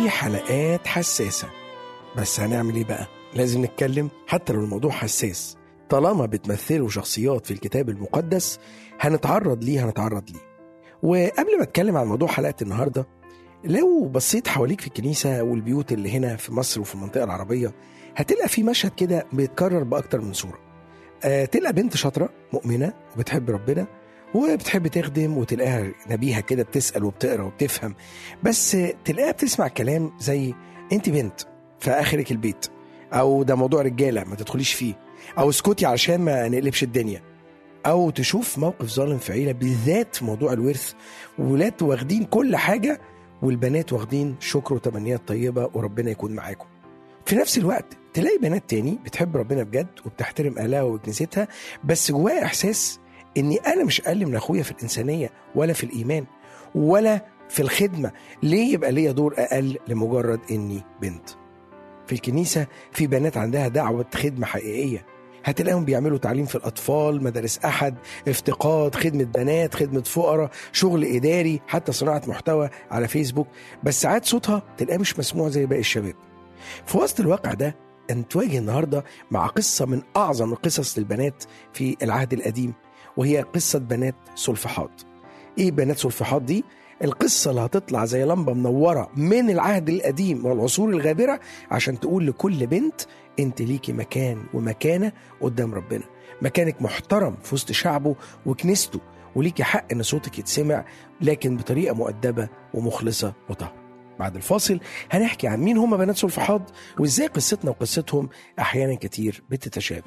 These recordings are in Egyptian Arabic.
في حلقات حساسة بس هنعمل ايه بقى؟ لازم نتكلم حتى لو الموضوع حساس طالما بتمثلوا شخصيات في الكتاب المقدس هنتعرض ليه هنتعرض ليه وقبل ما اتكلم عن موضوع حلقة النهاردة لو بصيت حواليك في الكنيسة والبيوت اللي هنا في مصر وفي المنطقة العربية هتلقى في مشهد كده بيتكرر بأكتر من صورة آه تلقى بنت شاطرة مؤمنة وبتحب ربنا وبتحب تخدم وتلاقيها نبيهة كده بتسأل وبتقرا وبتفهم بس تلاقيها بتسمع كلام زي انت بنت فآخرك البيت او ده موضوع رجالة ما تدخليش فيه او اسكتي علشان ما نقلبش الدنيا او تشوف موقف ظالم في عيلة بالذات في موضوع الورث ولاد واخدين كل حاجة والبنات واخدين شكر وتمنيات طيبة وربنا يكون معاكم في نفس الوقت تلاقي بنات تاني بتحب ربنا بجد وبتحترم اهلها وكنيستها بس جواها احساس اني انا مش اقل من اخويا في الانسانيه ولا في الايمان ولا في الخدمه ليه يبقى ليا دور اقل لمجرد اني بنت في الكنيسه في بنات عندها دعوه خدمه حقيقيه هتلاقيهم بيعملوا تعليم في الاطفال مدارس احد افتقاد خدمه بنات خدمه فقراء شغل اداري حتى صناعه محتوى على فيسبوك بس ساعات صوتها تلاقيه مش مسموع زي باقي الشباب في وسط الواقع ده نتواجه النهارده مع قصه من اعظم القصص للبنات في العهد القديم وهي قصه بنات سلفحاد. ايه بنات سلفحاد دي؟ القصه اللي هتطلع زي لمبه منوره من العهد القديم والعصور الغابره عشان تقول لكل بنت انت ليكي مكان ومكانه قدام ربنا. مكانك محترم في وسط شعبه وكنيسته وليكي حق ان صوتك يتسمع لكن بطريقه مؤدبه ومخلصه وطاهره. بعد الفاصل هنحكي عن مين هم بنات سلفحاد وازاي قصتنا وقصتهم احيانا كتير بتتشابه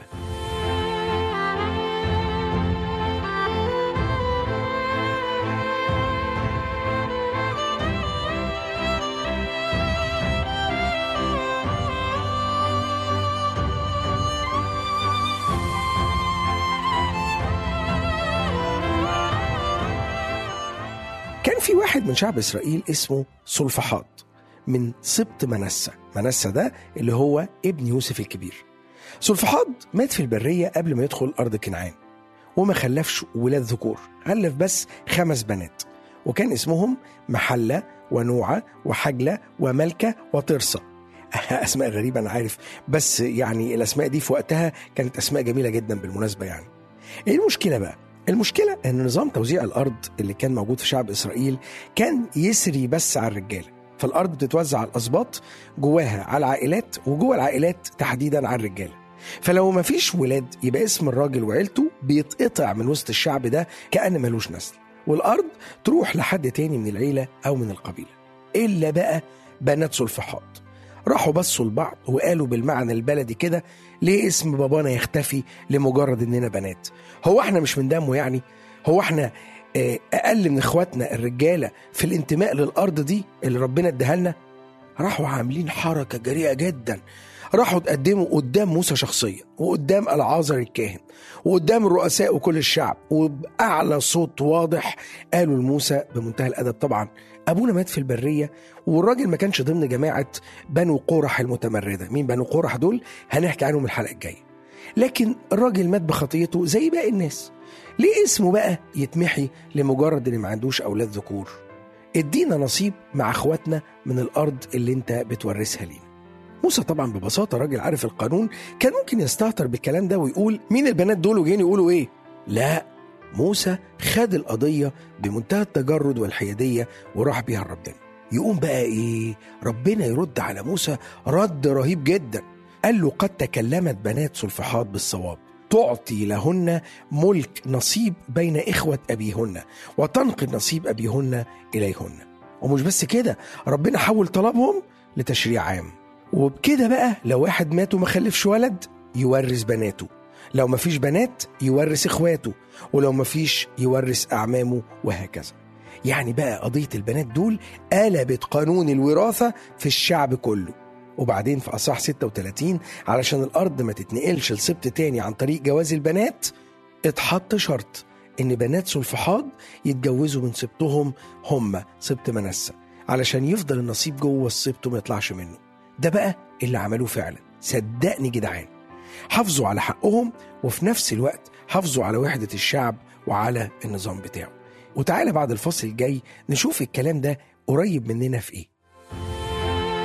كان في واحد من شعب اسرائيل اسمه سلفحاد من سبط منسى منسى ده اللي هو ابن يوسف الكبير سلفحاد مات في البرية قبل ما يدخل أرض كنعان وما خلفش ولاد ذكور خلف بس خمس بنات وكان اسمهم محلة ونوعة وحجلة وملكة وطرسة أسماء غريبة أنا عارف بس يعني الأسماء دي في وقتها كانت أسماء جميلة جدا بالمناسبة يعني إيه المشكلة بقى؟ المشكلة إن نظام توزيع الأرض اللي كان موجود في شعب إسرائيل كان يسري بس على الرجالة فالأرض بتتوزع على الأسباط جواها على العائلات وجوه العائلات تحديدا على الرجالة فلو ما فيش ولاد يبقى اسم الراجل وعيلته بيتقطع من وسط الشعب ده كأن ملوش نسل والأرض تروح لحد تاني من العيلة أو من القبيلة إلا بقى بنات سلفحاد راحوا بصوا لبعض وقالوا بالمعنى البلدي كده ليه اسم بابانا يختفي لمجرد اننا بنات هو احنا مش من دمه يعني هو احنا اقل من اخواتنا الرجاله في الانتماء للارض دي اللي ربنا اداها لنا راحوا عاملين حركه جريئه جدا راحوا تقدموا قدام موسى شخصيا وقدام العازر الكاهن وقدام الرؤساء وكل الشعب وبأعلى صوت واضح قالوا لموسى بمنتهى الأدب طبعا أبونا مات في البرية والراجل ما كانش ضمن جماعة بنو قورح المتمردة مين بنو قورح دول هنحكي عنهم الحلقة الجاية لكن الراجل مات بخطيته زي باقي الناس ليه اسمه بقى يتمحي لمجرد ان ما عندوش اولاد ذكور ادينا نصيب مع اخواتنا من الارض اللي انت بتورثها لينا موسى طبعا ببساطة راجل عارف القانون كان ممكن يستهتر بالكلام ده ويقول مين البنات دول وجايين يقولوا ايه لا موسى خد القضية بمنتهى التجرد والحيادية وراح بيها لربنا يقوم بقى ايه ربنا يرد على موسى رد رهيب جدا قال له قد تكلمت بنات سلفحاد بالصواب تعطي لهن ملك نصيب بين إخوة أبيهن وتنقل نصيب أبيهن إليهن ومش بس كده ربنا حول طلبهم لتشريع عام وبكده بقى لو واحد مات وما خلفش ولد يورث بناته لو ما فيش بنات يورث اخواته ولو ما فيش يورث اعمامه وهكذا يعني بقى قضية البنات دول قلبت قانون الوراثة في الشعب كله وبعدين في أصح 36 علشان الأرض ما تتنقلش لسبط تاني عن طريق جواز البنات اتحط شرط إن بنات سلفحاد يتجوزوا من سبطهم هم سبط منسى علشان يفضل النصيب جوه السبط وما يطلعش منه ده بقى اللي عملوه فعلا صدقني جدعان حافظوا على حقهم وفي نفس الوقت حافظوا على وحدة الشعب وعلى النظام بتاعه وتعالى بعد الفصل الجاي نشوف الكلام ده قريب مننا في ايه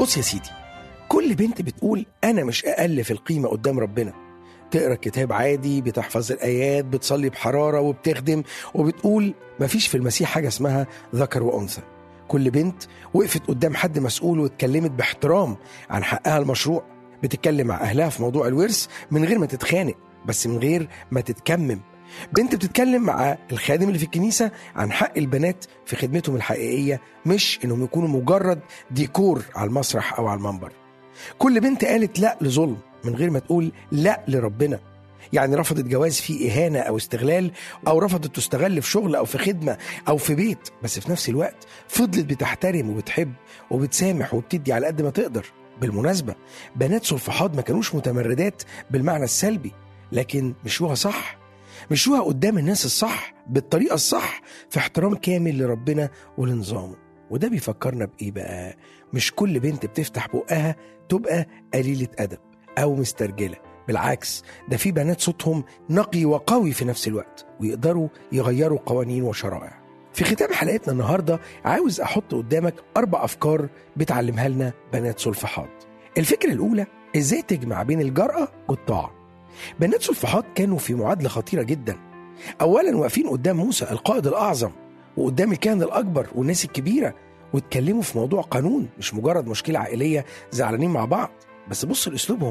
بص يا سيدي كل بنت بتقول أنا مش أقل في القيمة قدام ربنا تقرا الكتاب عادي بتحفظ الآيات بتصلي بحرارة وبتخدم وبتقول مفيش في المسيح حاجة اسمها ذكر وأنثى كل بنت وقفت قدام حد مسؤول واتكلمت باحترام عن حقها المشروع بتتكلم مع أهلها في موضوع الورث من غير ما تتخانق بس من غير ما تتكمم بنت بتتكلم مع الخادم اللي في الكنيسة عن حق البنات في خدمتهم الحقيقية مش إنهم يكونوا مجرد ديكور على المسرح أو على المنبر كل بنت قالت لا لظلم من غير ما تقول لا لربنا يعني رفضت جواز فيه إهانة أو استغلال أو رفضت تستغل في شغل أو في خدمة أو في بيت بس في نفس الوقت فضلت بتحترم وبتحب وبتسامح وبتدي على قد ما تقدر بالمناسبة بنات صلفحاد ما كانوش متمردات بالمعنى السلبي لكن مشوها صح مشوها قدام الناس الصح بالطريقة الصح في احترام كامل لربنا ولنظامه وده بيفكرنا بإيه بقى مش كل بنت بتفتح بقها تبقى قليلة أدب أو مسترجلة بالعكس ده في بنات صوتهم نقي وقوي في نفس الوقت ويقدروا يغيروا قوانين وشرائع في ختام حلقتنا النهارده عاوز احط قدامك اربع افكار بتعلمها لنا بنات سلفحاد. الفكره الاولى ازاي تجمع بين الجراه والطاعه. بنات سلفحاد كانوا في معادله خطيره جدا. اولا واقفين قدام موسى القائد الاعظم وقدام الكاهن الاكبر والناس الكبيره واتكلموا في موضوع قانون مش مجرد مشكله عائليه زعلانين مع بعض بس بص لاسلوبهم.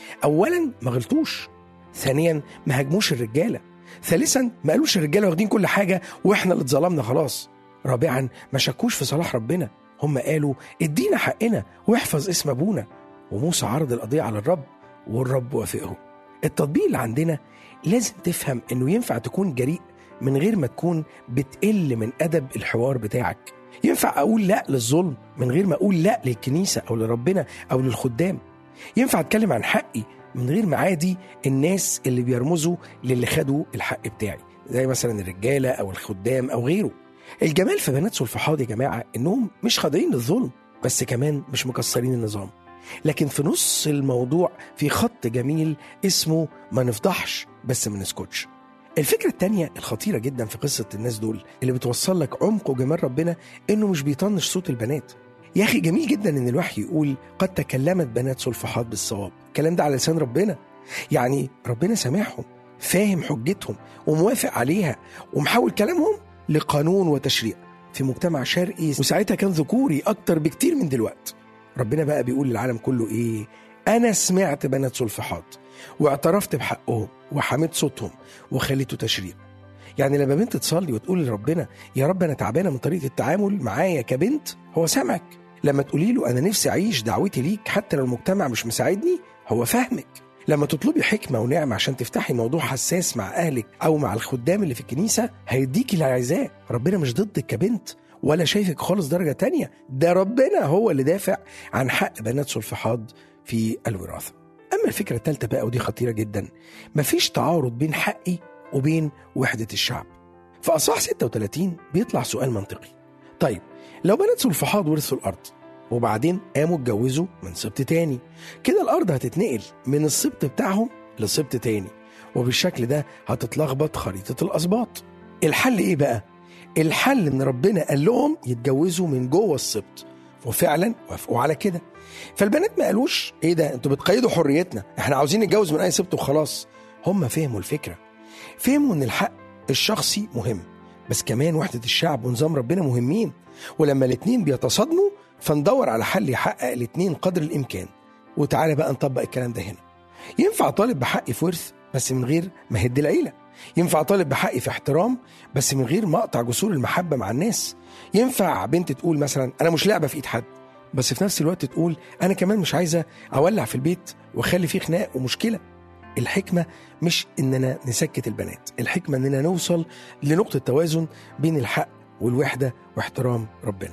اولا ما غلطوش. ثانيا ما هاجموش الرجاله. ثالثا ما قالوش الرجاله واخدين كل حاجه واحنا اللي اتظلمنا خلاص رابعا ما شكوش في صلاح ربنا هم قالوا ادينا حقنا واحفظ اسم ابونا وموسى عرض القضيه على الرب والرب وافقه التطبيق اللي عندنا لازم تفهم انه ينفع تكون جريء من غير ما تكون بتقل من ادب الحوار بتاعك ينفع اقول لا للظلم من غير ما اقول لا للكنيسه او لربنا او للخدام ينفع اتكلم عن حقي من غير ما عادي الناس اللي بيرمزوا للي خدوا الحق بتاعي زي مثلا الرجاله او الخدام او غيره الجمال في بنات سلفحاد يا جماعه انهم مش خاضعين للظلم بس كمان مش مكسرين النظام لكن في نص الموضوع في خط جميل اسمه ما نفضحش بس ما نسكتش الفكرة التانية الخطيرة جدا في قصة الناس دول اللي بتوصل لك عمق وجمال ربنا انه مش بيطنش صوت البنات يا اخي جميل جدا ان الوحي يقول قد تكلمت بنات سلفحات بالصواب الكلام ده على لسان ربنا يعني ربنا سامعهم فاهم حجتهم وموافق عليها ومحول كلامهم لقانون وتشريع في مجتمع شرقي وساعتها كان ذكوري اكتر بكتير من دلوقتي ربنا بقى بيقول للعالم كله ايه انا سمعت بنات سلفحات واعترفت بحقهم وحميت صوتهم وخليته تشريع يعني لما بنت تصلي وتقول لربنا يا رب انا تعبانه من طريقه التعامل معايا كبنت هو سامعك لما تقولي له انا نفسي اعيش دعوتي ليك حتى لو المجتمع مش مساعدني هو فاهمك لما تطلبي حكمه ونعمه عشان تفتحي موضوع حساس مع اهلك او مع الخدام اللي في الكنيسه هيديكي اللي عايزاه ربنا مش ضدك كبنت ولا شايفك خالص درجه تانية ده ربنا هو اللي دافع عن حق بنات سلفحاد في الوراثه اما الفكره الثالثه بقى ودي خطيره جدا مفيش تعارض بين حقي وبين وحده الشعب في اصحاح 36 بيطلع سؤال منطقي طيب لو بنات سلفحاد ورثوا الارض وبعدين قاموا اتجوزوا من سبط تاني كده الارض هتتنقل من السبط بتاعهم لسبط تاني وبالشكل ده هتتلخبط خريطه الاسباط الحل ايه بقى الحل ان ربنا قال لهم يتجوزوا من جوه السبط وفعلا وافقوا على كده فالبنات ما قالوش ايه ده انتوا بتقيدوا حريتنا احنا عاوزين نتجوز من اي سبط وخلاص هم فهموا الفكره فهموا ان الحق الشخصي مهم بس كمان وحده الشعب ونظام ربنا مهمين ولما الاتنين بيتصادموا فندور على حل يحقق الاتنين قدر الامكان وتعالى بقى نطبق الكلام ده هنا ينفع طالب بحقي في ورث بس من غير ما هد العيله ينفع طالب بحقي في احترام بس من غير ما اقطع جسور المحبه مع الناس ينفع بنت تقول مثلا انا مش لعبه في ايد حد بس في نفس الوقت تقول انا كمان مش عايزه اولع في البيت واخلي فيه خناق ومشكله الحكمه مش اننا نسكت البنات الحكمه اننا نوصل لنقطه توازن بين الحق والوحده واحترام ربنا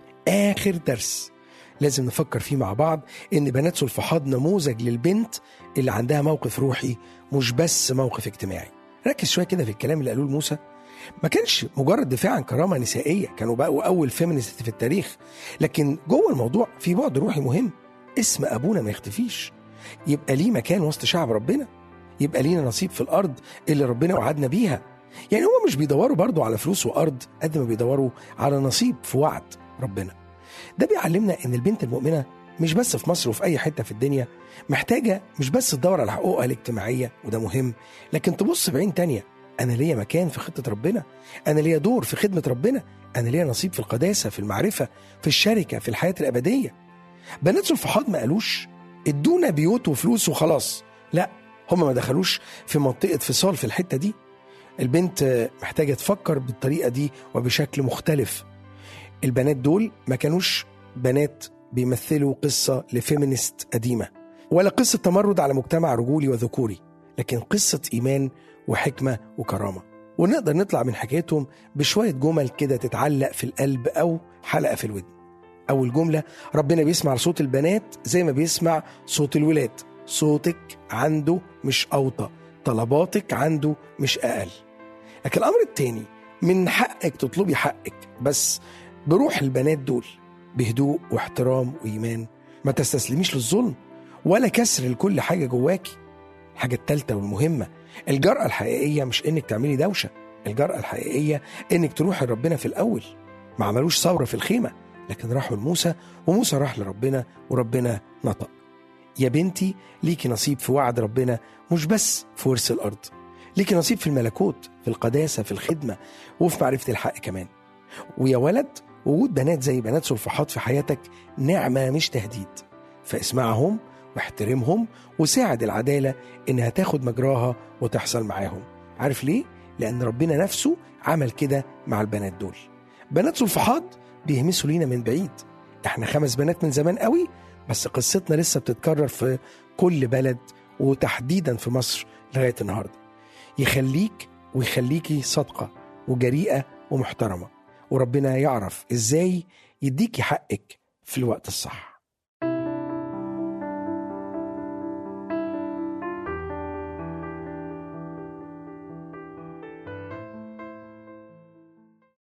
اخر درس لازم نفكر فيه مع بعض ان بنات سلفحاد نموذج للبنت اللي عندها موقف روحي مش بس موقف اجتماعي ركز شويه كده في الكلام اللي قالوه لموسى ما كانش مجرد دفاع عن كرامه نسائيه كانوا بقوا اول فيمينست في التاريخ لكن جوه الموضوع في بعد روحي مهم اسم ابونا ما يختفيش يبقى ليه مكان وسط شعب ربنا يبقى لينا نصيب في الارض اللي ربنا وعدنا بيها يعني هم مش بيدوروا برضو على فلوس وارض قد ما بيدوروا على نصيب في وعد ربنا ده بيعلمنا ان البنت المؤمنه مش بس في مصر وفي أي حتة في الدنيا محتاجة مش بس تدور على حقوقها الاجتماعية وده مهم لكن تبص بعين تانية أنا ليا مكان في خطة ربنا أنا ليا دور في خدمة ربنا أنا ليا نصيب في القداسة في المعرفة في الشركة في الحياة الأبدية بنات سلفحاد ما قالوش ادونا بيوت وفلوس وخلاص لا هم ما دخلوش في منطقة فصال في الحتة دي البنت محتاجة تفكر بالطريقة دي وبشكل مختلف البنات دول ما كانوش بنات بيمثلوا قصة لفيمينست قديمة ولا قصة تمرد على مجتمع رجولي وذكوري لكن قصة إيمان وحكمة وكرامة ونقدر نطلع من حكايتهم بشوية جمل كده تتعلق في القلب أو حلقة في الودن أول جملة ربنا بيسمع صوت البنات زي ما بيسمع صوت الولاد صوتك عنده مش أوطى طلباتك عنده مش أقل لكن الأمر التاني من حقك تطلبي حقك بس بروح البنات دول بهدوء واحترام وإيمان ما تستسلميش للظلم ولا كسر لكل حاجة جواكي الحاجة التالتة والمهمة الجرأة الحقيقية مش إنك تعملي دوشة الجرأة الحقيقية إنك تروحي لربنا في الأول ما عملوش ثورة في الخيمة لكن راحوا لموسى وموسى راح لربنا وربنا نطق يا بنتي ليكي نصيب في وعد ربنا مش بس في ورث الأرض ليكي نصيب في الملكوت في القداسة في الخدمة وفي معرفة الحق كمان ويا ولد وجود بنات زي بنات سلفحات في حياتك نعمة مش تهديد فاسمعهم واحترمهم وساعد العدالة إنها تاخد مجراها وتحصل معاهم عارف ليه؟ لأن ربنا نفسه عمل كده مع البنات دول بنات سلفحات بيهمسوا لينا من بعيد احنا خمس بنات من زمان قوي بس قصتنا لسه بتتكرر في كل بلد وتحديدا في مصر لغاية النهاردة يخليك ويخليكي صادقة وجريئة ومحترمة وربنا يعرف ازاي يديكي حقك في الوقت الصح